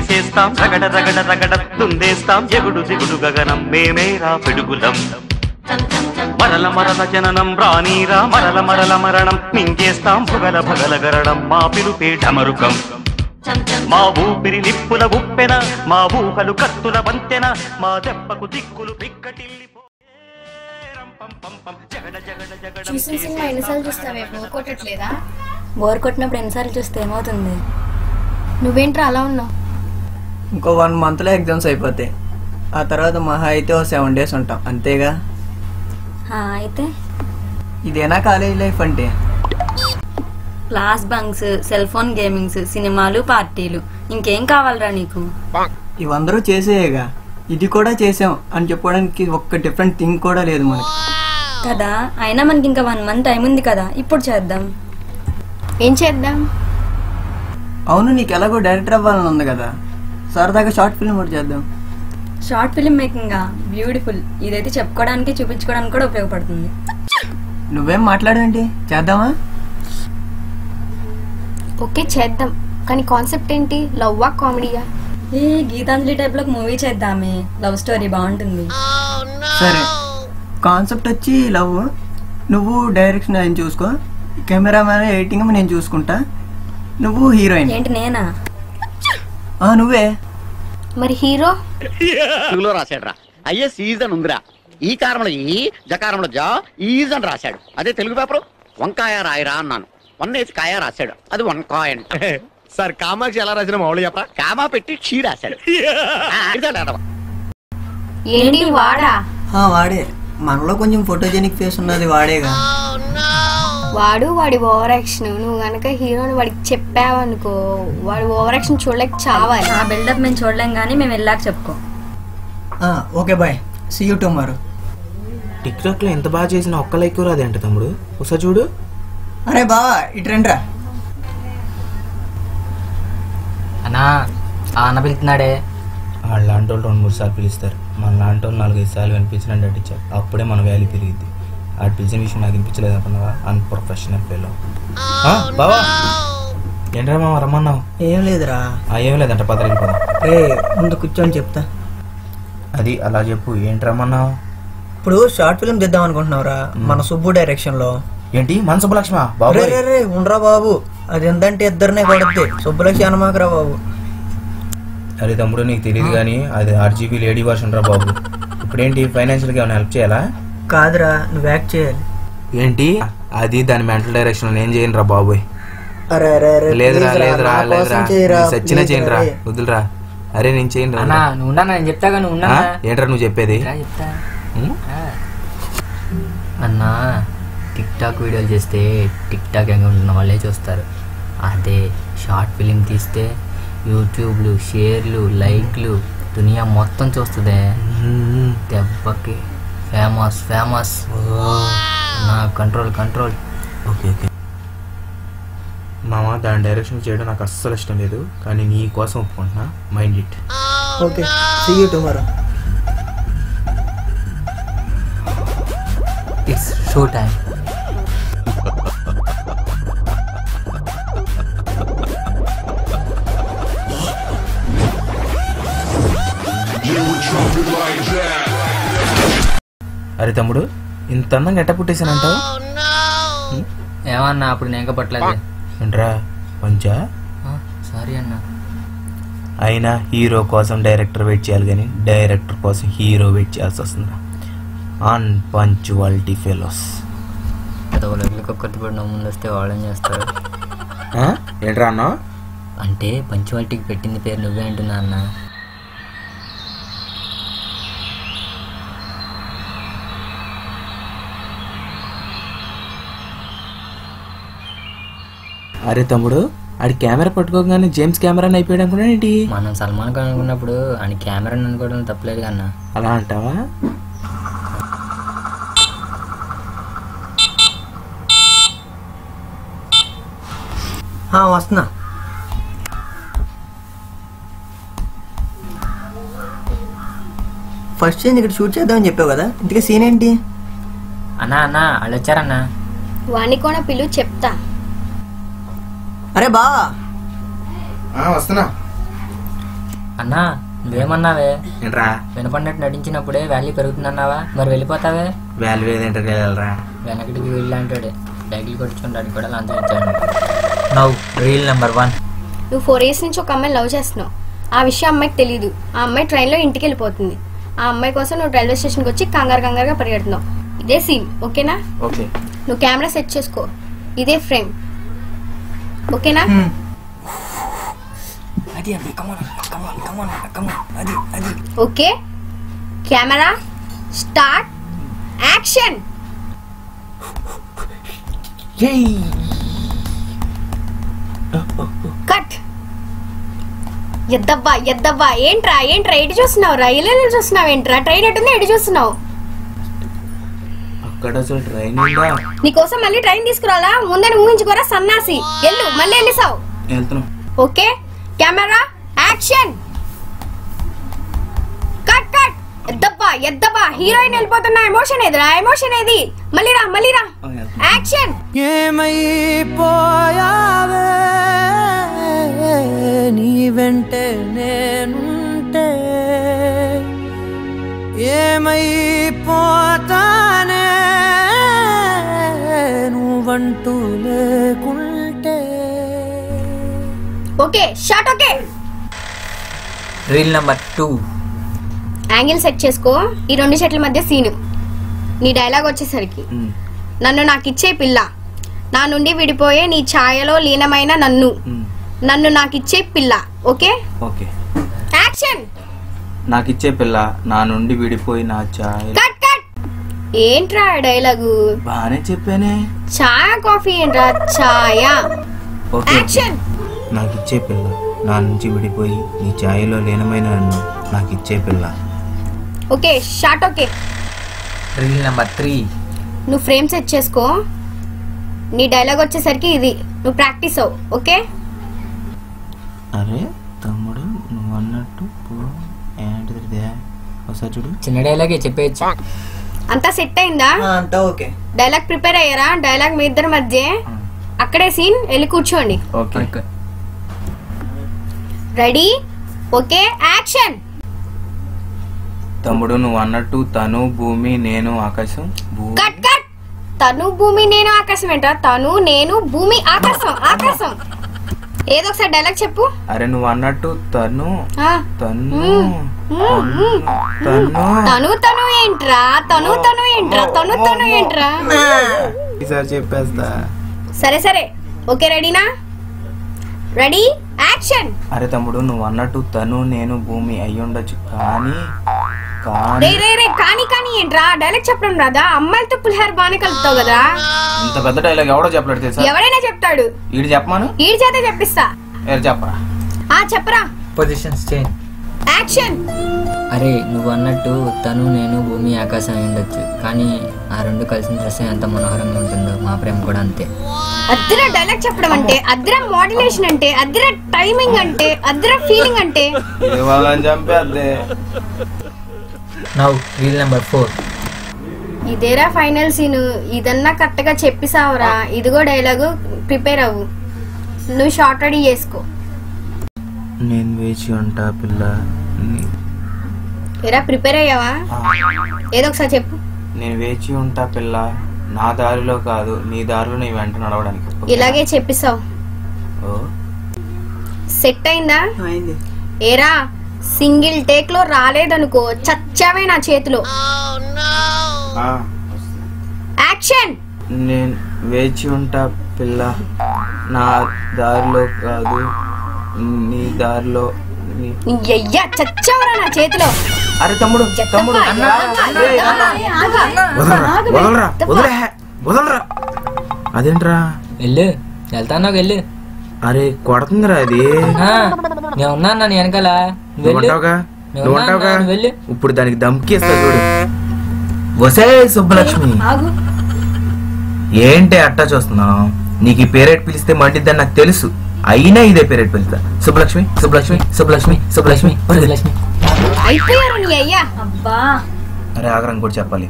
చేసేస్తాం రగడ రగడ రగడ తుందేస్తాం ఎగుడు దిగుడు గగనం మేమేరా పిడుగులం మరల మరల జననం రానీరా మరల మరల మరణం మింగేస్తాం భగల భగల గరడం మా పిలుపే ఢమరుకం మా ఊపిరి నిప్పుల ఉప్పెన మా ఊహలు కత్తుల వంతెన మా దెబ్బకు దిక్కులు పిక్కటిల్లిపో రంపం పంపం జగడ జగడ జగడం చూసిన సినిమా ఎన్నిసార్లు చూస్తావే బోర్ కొట్టట్లేదా బోర్ కొట్టినప్పుడు ఎన్నిసార్లు చూస్తే ఏమవుతుంది నువ్వేంట్రా అలా ఉన్నావు ఇంకో వన్ మంత్లో ఎగ్జామ్స్ అయిపోతాయి ఆ తర్వాత మహా అయితే ఓ సెవెన్ డేస్ ఉంటాం అంతేగా హా, అయితే ఇదేనా కాలేజ్ లైఫ్ అంటే class bunks cell phone gamings సినిమాలు పార్టీలు ఇంకేం కావాలరా నీకు ఇవందరూ చేసేయేగా ఇది కూడా చేసాం అని చెప్పడానికి ఒక్క డిఫరెంట్ థింగ్ కూడా లేదు మనకి కదా అయినా మనకి ఇంకా వన్ మంత్ టైం ఉంది కదా ఇప్పుడు చేద్దాం ఏం చేద్దాం అవును నీకు ఎలాగో డైరెక్టర్ అవ్వాలని ఉంది కదా సరదాగా షార్ట్ ఫిల్మ్ కూడా చేద్దాం షార్ట్ ఫిల్మ్ మేకింగ్ బ్యూటిఫుల్ ఇదైతే చెప్పుకోవడానికి చూపించుకోవడానికి కూడా ఉపయోగపడుతుంది నువ్వేం మాట్లాడేంటి చేద్దామా ఓకే చేద్దాం కానీ కాన్సెప్ట్ ఏంటి లవ్వా కామెడీయా ఏ గీతాంజలి టైప్ లో మూవీ చేద్దామే లవ్ స్టోరీ బాగుంటుంది సరే కాన్సెప్ట్ వచ్చి లవ్ నువ్వు డైరెక్షన్ ఆయన చూసుకో కెమెరామ్యాన్ ఎడిటింగ్ నేను చూసుకుంటా నువ్వు హీరోయిన్ ఏంటి నేనా ఆ, నువ్వే మరి హీరో తెలుగులో రాశాడురా అయ్యే సీజన్ ఉందిరా ఈ కారంలో ఈ జకారంలో జా ఈజ్ అని రాశాడు అదే తెలుగు పేపర్ వంకాయ రాయరా అన్నాను వన్ వేసి కాయ రాశాడు అది వంకాయ అంట సార్ కామాక్షి ఎలా రాసిన మామూలు చెప్పరా కామా పెట్టి క్షీ రాశాడు ఆ, ఇదిగోండి అదవ. ఏంటి వాడా ఆ, వాడే మనలో కొంచెం ఫోటోజెనిక్ ఫేస్ ఉన్నది వాడేగా వాడు వాడి ఓవర్ యాక్షన్ నువ్వు గనక హీరోని వాడికి చెప్పావనుకో వాడి ఓవర్ యాక్షన్ చూడలేక చావాలి ఆ బిల్డప్ మేము చూడలేం కానీ మేము వెళ్ళాక చెప్పుకో ఆ, okay bye see you tomorrow TikTok లో ఎంత బాగా చేసినా ఒక్క లైక్ రాదేంట తమ్ముడు ఒకసారి చూడు అరే బావా ఇటు రండిరా అన్నా ఆ అన్న పిలుతున్నాడే వాళ్ళ లాంటి వాళ్ళు రెండు మూడు సార్లు పిలుస్తారు మన లాంటి వాళ్ళు నాలుగైదు సార్లు వినిపించినట్టు నటించారు అప్పుడే మన వాల్యూ పెరిగింది ఆడు పిలిచిన విషయం నాకు వినిపించలేదు అనుకున్నావా అన్ప్రొఫెషనల్ ఫెలో బావా ఏంట్రా మామ రమ్మన్నావు ఏం లేదురా ఆ, ఏం లేదంట పద వెళ్ళిపోదాం రే ముందు కూర్చొని చెప్తా అది అలా చెప్పు ఏంటి రమ్మన్నావు ఇప్పుడు షార్ట్ ఫిల్మ్ తీద్దాం అనుకుంటున్నావురా మన సుబ్బు డైరెక్షన్ లో ఏంటి మన సుబ్బలక్ష్మ రే బాబు రే రే ఉండరా బాబు అది ఎంతంటే ఇద్దరినే పడుద్ది సుబ్బలక్ష్మి అనమాకరా బాబు అరే తమ్ముడు నీకు తెలియదు కానీ అది ఆర్జీబీ లేడీ వర్షన్ రా బాబు ఇప్పుడేంటి ఫైనాన్షియల్గా ఏమైనా హెల్ప్ చేయాలా కాదురా నువ్వు యాక్ట్ చేయాలి ఏంటి అది దాని మెంటల్ డైరెక్షన్ నేను చేయను రా బాబోయ్ అరే అరే అరే లేదురా please రా, లేదురా నా కోసం లేదురా చేయరా, నేను సచ్చిన please చేయను రా రే. వద్దులరా అరే నేను చేయను అన్నా రా నువ్వు ఉన్నా నేను చెప్తాగా నువ్వు ఉన్నా ఆ? ఏంట్రా నువ్వు చెప్పేది రా చెప్తా ఉం? ఆ. అన్నా టిక్ టాక్ వీడియోలు చేస్తే టిక్ టాక్ అకౌంట్ ఉన్న వాళ్ళే చూస్తారు అదే షార్ట్ ఫిలిం తీస్తే యూట్యూబ్లు షేర్లు లైక్లు దునియా మొత్తం చూస్తుంది ఉం. దెబ్బకి ఫేమస్ ఫేమస్ నా కంట్రోల్ కంట్రోల్ ఓకే ఓకే మామ దాని డైరెక్షన్ చేయడం నాకు అస్సలు ఇష్టం లేదు కానీ నీ కోసం ఒప్పుకుంటున్నా mind it okay see you tomorrow it's show time అరే తమ్ముడు ఇంత అందంగా ఎట్ట పుట్టేశానంటావు ఏమన్నా అప్పుడు నేను ఇంకా పట్టలేదు ఏంట్రా పంచా సారీ అన్నా అయినా హీరో కోసం డైరెక్టర్ వెయిట్ చేయాలి కానీ డైరెక్టర్ కోసం హీరో వెయిట్ చేయాల్సి వస్తుంది అన్ పంచువాలిటీ ఫెలోస్ పెదవులకి కొత్తపడిన ముందు వస్తే వాళ్ళని చేస్తారు ఏంట్రా అన్నా అంటే పంచువాలిటీకి పెట్టింది పేరు నువ్వే అంటున్నా అన్న అరే తమ్ముడు ఆడి కెమెరా పట్టుకోగానే జేమ్స్ కెమెరా అయిపోయాడు అనుకున్నా ఏంటి మనం సల్మాన్ ఖాన్ అనుకున్నప్పుడు అని కెమెరా అనుకోవడం తప్పలేదు కన్నా అలా అంటావా ఆ, వస్తున్నా ఫస్ట్ సీన్ ఇక్కడ షూట్ చేద్దామని చెప్పావు కదా ఇంతకీ సీన్ ఏంటి అన్నా అన్నా వాళ్ళు వచ్చారన్నా వాణ్ణి కూడా పిలువు చెప్తా అరే బా వస్తున్నా అన్నా నువ్వేమన్నావే ఏంట్రా వినపడినట్టు నటించినప్పుడే వాల్యూ పెరుగుతుందన్నావా మరి వెళ్ళిపోతావే వాల్యూ ఏదేంటో వెళ్ళరా వెనకటికి వెళ్ళాంటాడు డైకిల్ కొట్టుకుంటాడు కూడా లంచం ఇచ్చాడు నవ్వు రీల్ నెంబర్ వన్ నువ్వు ఫోర్ ఇయర్స్ నుంచి ఒక అమ్మాయిని లవ్ చేస్తున్నావు ఆ విషయం అమ్మాయికి తెలియదు ఆ అమ్మాయి ట్రైన్లో ఇంటికి వెళ్ళిపోతుంది ఆ అమ్మాయి కోసం నువ్వు రైల్వే స్టేషన్కి వచ్చి కంగారు కంగారుగా పరిగెడుతున్నావు ఇదే సీన్ ఓకేనా ఓకే నువ్వు కెమెరా సెట్ చేసుకో ఇదే ఫ్రేమ్ ఓకేనా అది అబ్బి కమోన్ కమోన్ కమోన్ కమోన్ అది అది okay camera start action cut ఎద్దబ్బా ఎద్దబ్బా ఏంట్రా ఏంట్రా ఎటు చూస్తున్నావు రా ఇలా చూస్తున్నావు ఏంట్రా ట్రైన్ ఎటుంది ఎటు చూస్తున్నావు అక్కడ అసలు ట్రైన్ ఉందా నీకోసం మళ్ళీ ట్రైన్ తీసుకురాలా ముందని ఊహించుకోరా సన్నాసి ఎల్లు మళ్ళీ వెళ్ళిసావు వెళ్తున్నాం okay camera action cut cut ఎద్దబ్బా ఎద్దబ్బా హీరోయిన్ వెళ్ళిపోతున్న ఎమోషన్ ఏదిరా ఎమోషన్ ఏది మళ్ళీ రా మళ్ళీ రా యాక్షన్ ఏమైపోయావే నీ వెంటే నేనుంటే ఏమైపోతానే నువ్వంటూ లేకుంటే okay shot okay reel number two angle set చేసుకో ఈ రెండు చెట్ల మధ్య సీను నీ డైలాగ్ వచ్చేసరికి నన్ను నాకు ఇచ్చే పిల్ల నా నుండి విడిపోయే నీ ఛాయలో లీనమైన నన్ను నన్ను నాకు ఇచ్చే పిల్ల ఓకే ఓకే యాక్షన్ నాకు ఇచ్చే పిల్ల నా నుండి విడిపోయి నా ఛాయ్ కట్ కట్ ఏంట్రా డైలాగు బాగానే చెప్పానే ఛాయ్ కాఫీ ఏంట్రా ఛాయ ఓకే యాక్షన్ నాకు ఇచ్చే పిల్ల నా నుంచి విడిపోయి నీ ఛాయలో లీనమైన నన్ను నాకు ఇచ్చే పిల్ల okay short okay reel number three నువ్వు ఫ్రేమ్ సెట్ చేసుకో నీ డైలాగ్ వచ్చేసరికి ఇది నువ్వు ప్రాక్టీస్ అవ్వు ఓకే అరే తమ్ముడు నువ్వు అన్నట్టు పో- ఏంటిది ఇదే? ఒకసారి చూడు చిన్న డైలాగే చెప్పేయచ్చు అంతా సెట్ అయిందా అంతా ఓకే డైలాగ్ ప్రిపేర్ అయ్యారా డైలాగ్ మీ ఇద్దరి మధ్య అక్కడే సీన్ వెళ్ళి కూర్చోండి ఓకే రెడీ ఓకే యాక్షన్ తమ్ముడు నువ్వు అన్నట్టు తను భూమి నేను ఆకాశం భూ కట్ కట్ తను భూమి నేను ఆకాశం ఏంట్రా తను నేను భూమి ఆకాశం ఆకాశం ఏదో ఒకసారి డైలాగ్ చెప్పు అరే నువ్వు అన్నట్టు తను ఆ, తను మ్మ్, మ్మ్. తను తను తను ఏంట్రా తను తను ఏంట్రా తను తను ఏంట్రా ఈసారి చెప్పేస్తా సరే సరే ఓకే రెడీనా రెడీ యాక్షన్ అరే తమ్ముడు నువ్వు అన్నట్టు తను నేను భూమి అయి ఉండొచ్చు కానీ రే కానీ రే రే కానీ కానీ ఏంట్రా డైలాగ్ చెప్పడం రాదా అమ్మాయిలతో పులిహార బాగానే కలుపుతావు కదా ఇంత పెద్ద డైలాగ్ ఎవడో చెప్పలేడు తెలుసా ఎవడైనా చెప్తాడు ఈడు చెప్పమాను ఈడి చేత చెప్పిస్తా ఎవరు చెప్పరా ఆ చెప్పరా పొజిషన్స్ చేంజ్ యాక్షన్ అరే నువ్వు అన్నట్టు తను నేను భూమి ఆకాశం అయి ఉండొచ్చు కానీ ఆ రెండు కలిసిన దృశ్యం ఎంత మనోహరంగా ఉంటుందో మా ప్రేమ కూడా అంతే అద్దర డైలాగ్ చెప్పడం అంటే అద్దర మోడ్యులేషన్ అంటే అద్దర టైమింగ్ అంటే అద్దర ఫీలింగ్ అంటే ఏ వాళ్ళని చంపేద్దే నవ్వు రీల్ నెంబర్ ఫోర్ ఇదేరా ఫైనల్ సీన్ ఇదన్నా కరెక్ట్ గా చెప్పిసావురా ఇదిగో డైలాగు ప్రిపేర్ అవ్వు నువ్వు షార్ట్ రెడీ చేసుకో నేను వేచి ఉంటా పిల్ల నీ- ఎరా ప్రిపేర్ అయ్యావా ఏదో ఒకసారి చెప్పు నేను వేచి ఉంటా పిల్ల నా దారిలో కాదు నీ దారిలో నీ వెంట నడవడానికి ఓకేనా? ఇలాగే చెప్పిస్తావు ఓ సెట్ అయిందా అయింది ఏరా సింగిల్ టేక్ లో రాలేదనుకో చచ్చావే నా చేతిలో ఆ, యాక్షన్ నేను వేచి ఉంటా పిల్ల నా దారిలో కాదు నీ దారిలో నీ అయ్యా చచ్చావురా నా చేతిలో అరే తమ్ముడు తమ్ముడు అన్నా, అన్నా, ఏయ్, అన్నా, ఆగు, ఆగు. వదలరా వదలరా వదలరా వదలరా అదేంట్రా వెళ్ళు వెళ్తాను వెళ్ళు అరే కొడుతుందిరా అది ఆ, నేను ఉన్నా అన్న నీ వెనకాల నువ్వు నువ్వు వెళ్ళు. ఉంటావుగా నేను నువ్వు ఉన్నా ఉంటావుగా అన్నా, నువ్వు వెళ్ళు ఇప్పుడు దానికి దమ్కిస్తా చూడు వసే సుబ్బలక్ష్మి ఆగు ఏంటి అట్టా చూస్తున్నావు నీకు ఈ పేరెట్ పిలిస్తే మండిద్దని నాకు తెలుసు అయినా ఇదే పేరెట్ పిలుస్తా సుబ్బలక్ష్మి సుబ్బలక్ష్మి సుబ్బలక్ష్మి సుబ్బలక్ష్మి లక్ష్మి అయిపోయారు నీ అయ్యా అబ్బా అరే ఆగ్రహం కూడా చెప్పాలి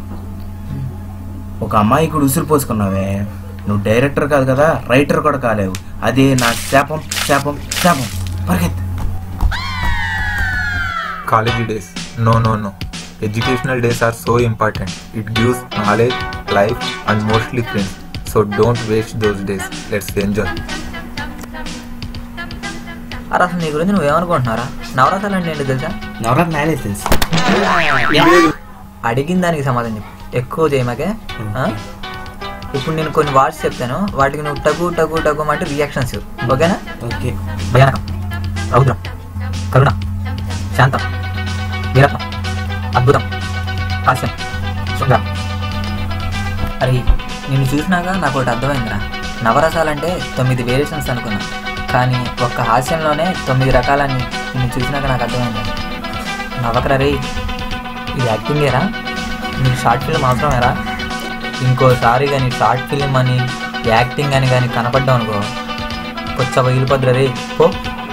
ఒక అమ్మాయి కూడా ఉసురు పోసుకున్నావే నువ్వు డైరెక్టర్ కాదు కదా రైటర్ కూడా కాలేవు అదే నా శాపం శాపం శాపం పరిగెత్తు college days. No, no, no. Educational days are so important. It gives knowledge, life, and mostly friends. So don't waste those days. Let's enjoy. అరే అసలు నీ గురించి నువ్వేమనుకుంటున్నారా నవరసాలు అంటే ఏంటి తెలుసా నవరాత్రి మ్యారేజ్ తెలుసు అడిగిన దానికి సమాధానం చెప్పు ఎక్కువ చేయమాకే ఆ? ఇప్పుడు నేను కొన్ని వర్డ్స్ చెప్తాను వాటికి నువ్వు టగు టగు టగు అంటే రియాక్షన్స్ ఓకేనా ఓకే భయానకం రౌద్రం కరుణ శాంతం వీరత్వం అద్భుతం హాస్యం శృంగారం అరే నిన్ను చూసినాక నాకు ఒకటి అర్థమైందిరా నవరసాలంటే తొమ్మిది వేరియేషన్స్ అనుకున్నా కానీ ఒక్క హాస్యంలోనే తొమ్మిది రకాలని నిన్ను చూసినాక నాకు అర్థమైంది నవ్వకరా రే ఇది యాక్టింగేరా నీకు షార్ట్ ఫిల్మ్ అవసరమేరా ఇంకోసారి కానీ షార్ట్ ఫిల్మ్ అని యాక్టింగ్ అని కానీ కనపడ్డావు అనుకో కొచ్చ వగిలిపోద్దురా రే పో